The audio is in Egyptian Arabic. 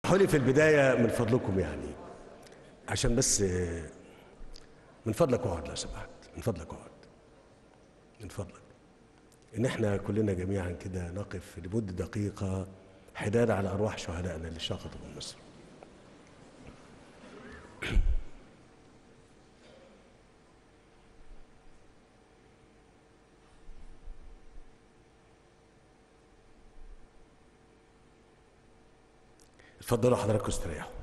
اسمحوا لي في البداية من فضلكم يعني عشان بس آه، من فضلك اقعد لو سمحت من فضلك اقعد من فضلك ان احنا كلنا جميعا كده نقف لمدة دقيقة حداد على ارواح شهدائنا اللي شاقطوا من مصر اتفضلوا حضراتكم استريحوا